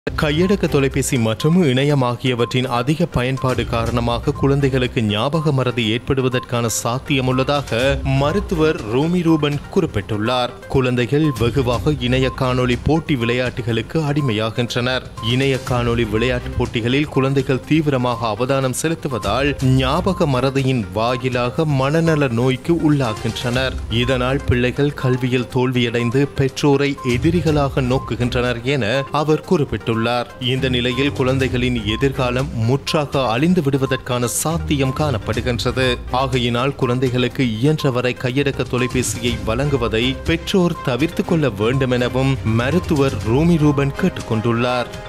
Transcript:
கையடக்க தொலைபேசி மற்றும் இணையம் ஆகியவற்றின் அதிக பயன்பாடு காரணமாக குழந்தைகளுக்கு ஞாபக மறதி ஏற்படுவதற்கான சாத்தியம் உள்ளதாக மருத்துவர் ரூமி ரூபன் குறிப்பிட்டுள்ளார் குழந்தைகள் வெகுவாக இணைய காணொளி போட்டி விளையாட்டுகளுக்கு அடிமையாகின்றனர் இணைய காணொளி விளையாட்டு போட்டிகளில் குழந்தைகள் தீவிரமாக அவதானம் செலுத்துவதால் ஞாபக மறதியின் வாயிலாக மனநல நோய்க்கு உள்ளாகின்றனர் இதனால் பிள்ளைகள் கல்வியில் தோல்வியடைந்து பெற்றோரை எதிரிகளாக நோக்குகின்றனர் என அவர் குறிப்பிட்டுள்ளார் இந்த நிலையில் குழந்தைகளின் எதிர்காலம் முற்றாக அழிந்து விடுவதற்கான சாத்தியம் காணப்படுகின்றது ஆகையினால் குழந்தைகளுக்கு இயன்றவரை கையடக்க தொலைபேசியை வழங்குவதை பெற்றோர் தவிர்த்து கொள்ள வேண்டும் எனவும் மருத்துவர் ரூமி ரூபன் கேட்டுக்கொண்டுள்ளார்